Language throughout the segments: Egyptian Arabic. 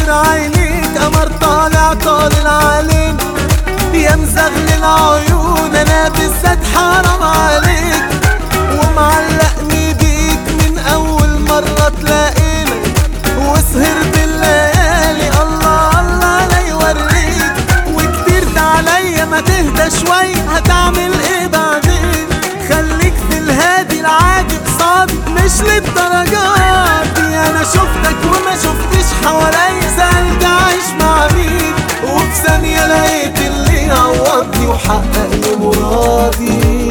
نور عينيك قمر طالع طالع علينا يا مزغلل عيون انا بالذات حرام عليك ومعلقني بيك من اول مرة تلاقينا وسهرت الليالي الله الله لا يوريك وكترت عليا ما تهدى شوي هتعمل ايه بعدين خليك في الهادي العادي قصادي مش للدرجات دي انا شفتك وما شفتش حواليا سألت عايش مع مين وفي ثانية لقيت اللي يعوضني وحقق لي مرادي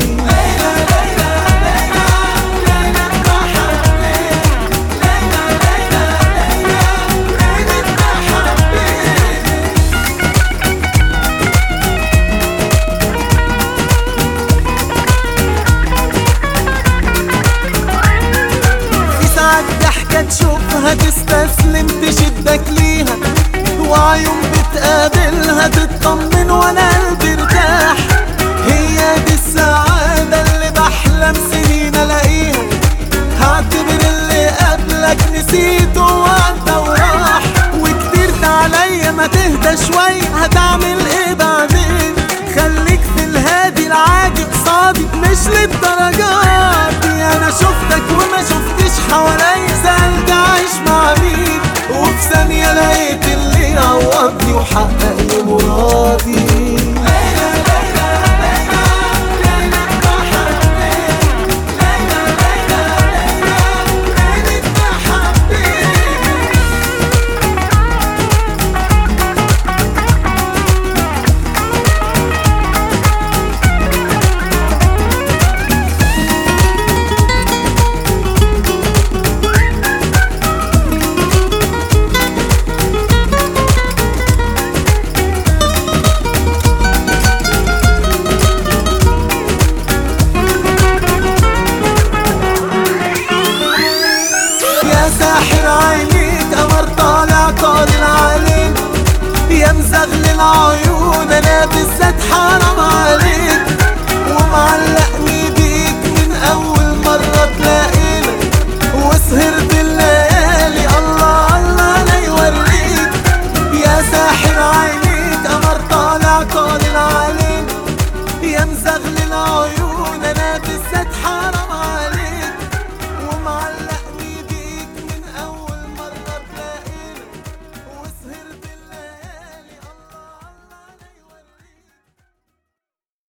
في ساعات ضحكة تشوفها تستسلم تشدك ليها وعيون بتقابلها تطمن وانا قلبي ارتاح هي دي السعادة اللي بحلم سنين الاقيها هعتبر اللي قبلك نسيته وعدى وراح وكترت عليا ما تهدى شوي هتعمل ايه بعدين خليك في الهادي العادي قصادي مش للدرجة